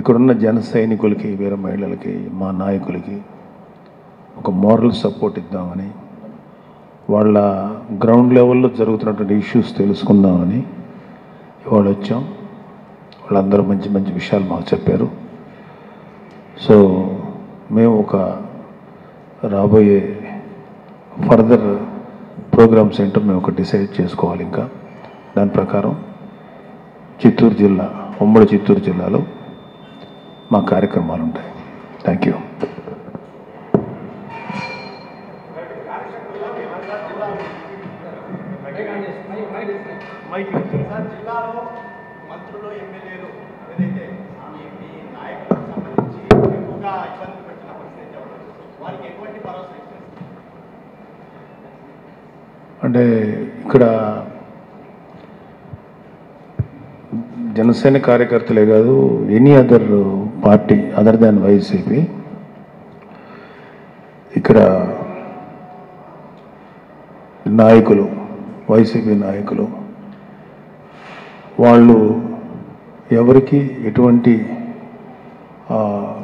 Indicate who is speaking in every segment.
Speaker 1: ఇక్కడున్న జన సైనికులకి వీర మహిళలకి మా నాయకులకి ఒక మోరల్ సపోర్ట్ ఇద్దామని వాళ్ళ గ్రౌండ్ లెవెల్లో జరుగుతున్నటువంటి ఇష్యూస్ తెలుసుకుందామని ఇవాళ వచ్చాం వాళ్ళందరూ మంచి మంచి విషయాలు మాకు చెప్పారు సో మేము ఒక రాబోయే ఫర్దర్ ప్రోగ్రామ్స్ ఏంటో మేము ఒక డిసైడ్ చేసుకోవాలి ఇంకా దాని ప్రకారం చిత్తూరు జిల్లా ఉమ్మడి చిత్తూరు జిల్లాలో మా కార్యక్రమాలు ఉంటాయి థ్యాంక్ యూ
Speaker 2: సార్ జిల్లాలో మంత్రులు ఎమ్మెల్యేలు ఏదైతే మీ మీ నాయకులకు సంబంధించి ఎక్కువగా ఇబ్బందులు పెట్టిన పరిస్థితి ఎవరు? వారికి ఎటువంటి భరోసా ఇచ్చారు
Speaker 1: అంటే ఇక్కడ జనసేన కార్యకర్తలే కాదు any other party other than YCP ఇక్కడ నాయకులు వైసీపీ నాయకులు వాళ్ళు ఎవరికి ఎటువంటి ఆ,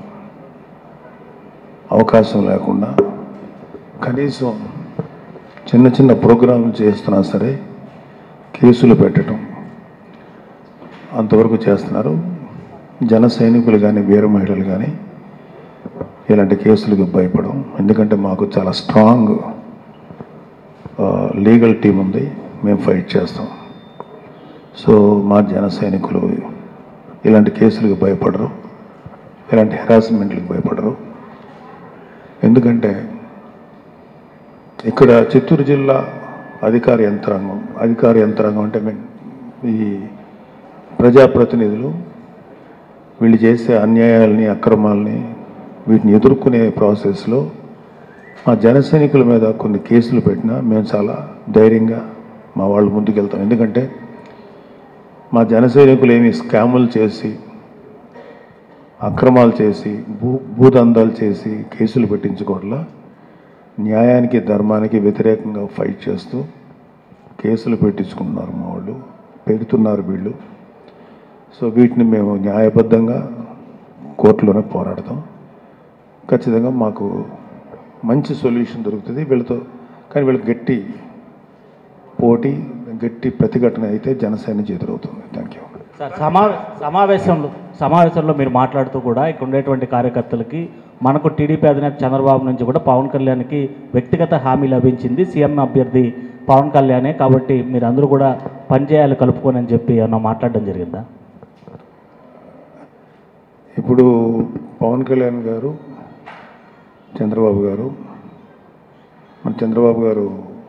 Speaker 1: అవకాశం లేకుండా కనీసం చిన్న చిన్న ప్రోగ్రాంలు చేస్తున్నా సరే కేసులు పెట్టడం అంతవరకు చేస్తున్నారు జన సైనికులు కానీ వీర మహిళలు కానీ ఇలాంటి కేసులకు భయపడం ఎందుకంటే మాకు చాలా స్ట్రాంగ్ లీగల్ టీం ఉంది మేము ఫైట్ చేస్తాం సో మా జన సైనికులు ఇలాంటి కేసులకు భయపడరు ఇలాంటి హెరాస్మెంట్లకు భయపడరు ఎందుకంటే ఇక్కడ చిత్తూరు జిల్లా అధికార యంత్రాంగం అధికార యంత్రాంగం అంటే మీన్ ఈ ప్రజాప్రతినిధులు వీళ్ళు చేసే అన్యాయాల్ని అక్రమాలని వీటిని ఎదుర్కొనే ప్రాసెస్లో మా జన సైనికుల మీద కొన్ని కేసులు పెట్టినా మేము చాలా ధైర్యంగా మా వాళ్ళు ముందుకెళ్తాం ఎందుకంటే మా జన సైనికులు ఏమి స్కాములు చేసి అక్రమాలు చేసి భూ భూదందాలు చేసి కేసులు పెట్టించుకోవట్లా న్యాయానికి ధర్మానికి వ్యతిరేకంగా ఫైట్ చేస్తూ కేసులు పెట్టించుకుంటున్నారు మా వాళ్ళు పెడుతున్నారు వీళ్ళు సో వీటిని మేము న్యాయబద్ధంగా కోర్టులోనే పోరాడతాం ఖచ్చితంగా మాకు మంచి సొల్యూషన్ దొరుకుతుంది వీళ్ళతో కానీ వీళ్ళకి గట్టి పోటీ గట్టి ప్రతిఘటన అయితే జనసేన ఎదురవుతుంది థ్యాంక్ యూ
Speaker 3: సార్ సమా సమావేశంలో సమావేశంలో మీరు మాట్లాడుతూ కూడా ఇక్కడ ఉండేటువంటి కార్యకర్తలకి మనకు టీడీపీ అధినేత చంద్రబాబు నుంచి కూడా పవన్ కళ్యాణ్కి వ్యక్తిగత హామీ లభించింది సీఎం అభ్యర్థి పవన్ కళ్యాణే కాబట్టి మీరు అందరూ కూడా పనిచేయాలి కలుపుకొని అని చెప్పి ఏమన్నా మాట్లాడడం జరిగిందా
Speaker 1: ఇప్పుడు పవన్ కళ్యాణ్ గారు చంద్రబాబు గారు మన చంద్రబాబు గారు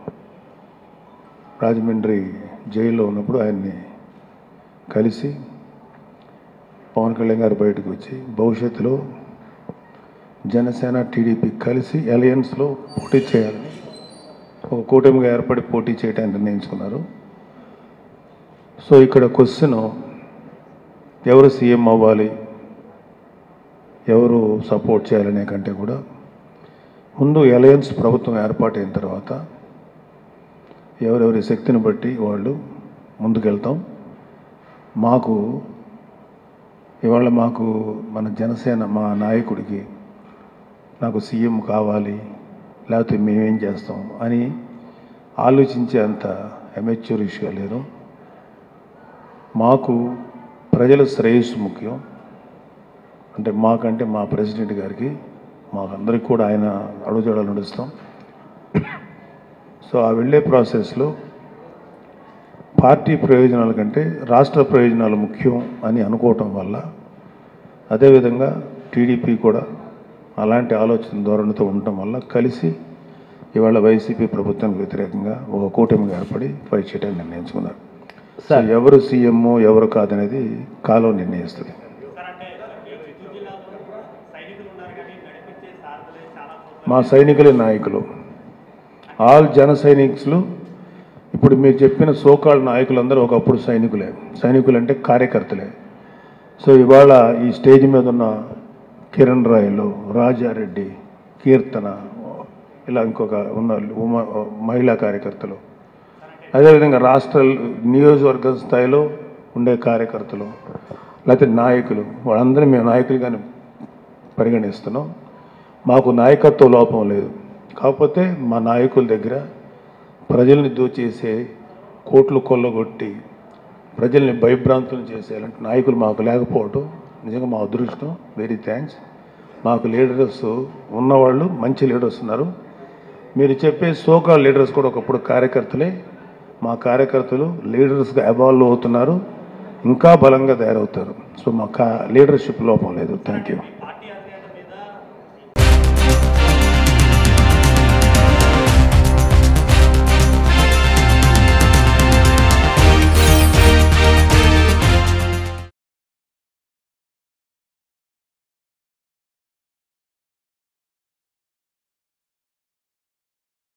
Speaker 1: రాజమండ్రి జైల్లో ఉన్నప్పుడు ఆయన్ని కలిసి పవన్ కళ్యాణ్ గారు బయటకు వచ్చి భవిష్యత్తులో జనసేన టీడీపీ కలిసి అలయన్స్లో పోటీ చేయాలని ఒక కూటమిగా ఏర్పడి పోటీ చేయడానికి నిర్ణయించుకున్నారు సో ఇక్కడ క్వశ్చన్ ఎవరు సీఎం అవ్వాలి ఎవరు సపోర్ట్ చేయాలనే కంటే కూడా ముందు అలయన్స్ ప్రభుత్వం ఏర్పాటైన తర్వాత ఎవరెవరి శక్తిని బట్టి వాళ్ళు ముందుకెళ్తాం మాకు ఇవాళ మాకు మన జనసేన మా నాయకుడికి నాకు సీఎం కావాలి లేకపోతే మేమేం చేస్తాం అని ఆలోచించే అంత అమెచ్యూరిష్గా లేదు మాకు ప్రజల శ్రేయస్సు ముఖ్యం అంటే మాకంటే మా ప్రెసిడెంట్ గారికి మాకందరికి కూడా ఆయన అడుగుజాడలు నడుస్తాం సో ఆ వెళ్ళే ప్రాసెస్లో పార్టీ ప్రయోజనాల కంటే రాష్ట్ర ప్రయోజనాలు ముఖ్యం అని అనుకోవటం వల్ల అదేవిధంగా టీడీపీ కూడా అలాంటి ఆలోచన ధోరణితో ఉండటం వల్ల కలిసి ఇవాళ వైసీపీ ప్రభుత్వానికి వ్యతిరేకంగా ఒక కూటమిగా ఏర్పడి ఫైట్ చేయడానికి నిర్ణయించుకున్నారు సో ఎవరు సీఎం ఎవరు కాదనేది కాలం నిర్ణయిస్తుంది మా సైనికులే నాయకులు ఆల్ జన సైనికులు ఇప్పుడు మీరు చెప్పిన సోకాళ్ళ నాయకులందరూ ఒకప్పుడు సైనికులే సైనికులు అంటే కార్యకర్తలే సో ఇవాళ ఈ స్టేజ్ మీద ఉన్న కిరణ్ రాయలు రాజారెడ్డి కీర్తన ఇలా ఇంకొక ఉన్న ఉమ మహిళా కార్యకర్తలు అదేవిధంగా రాష్ట్ర నియోజకవర్గ స్థాయిలో ఉండే కార్యకర్తలు లేకపోతే నాయకులు వాళ్ళందరినీ మేము నాయకులుగానే పరిగణిస్తున్నాం మాకు నాయకత్వ లోపం లేదు కాకపోతే మా నాయకుల దగ్గర ప్రజల్ని దోచేసే కోట్లు కొల్లగొట్టి ప్రజల్ని భయభ్రాంతులు చేసే అలాంటి నాయకులు మాకు లేకపోవటం నిజంగా మా అదృష్టం వెరీ థ్యాంక్స్ మాకు లీడర్స్ ఉన్నవాళ్ళు మంచి లీడర్స్ ఉన్నారు మీరు చెప్పే సోకాల్ లీడర్స్ కూడా ఒకప్పుడు కార్యకర్తలే మా కార్యకర్తలు లీడర్స్గా అవాల్వ్ అవుతున్నారు ఇంకా బలంగా తయారవుతారు సో మా కా లీడర్షిప్ లోపం లేదు థ్యాంక్ యూ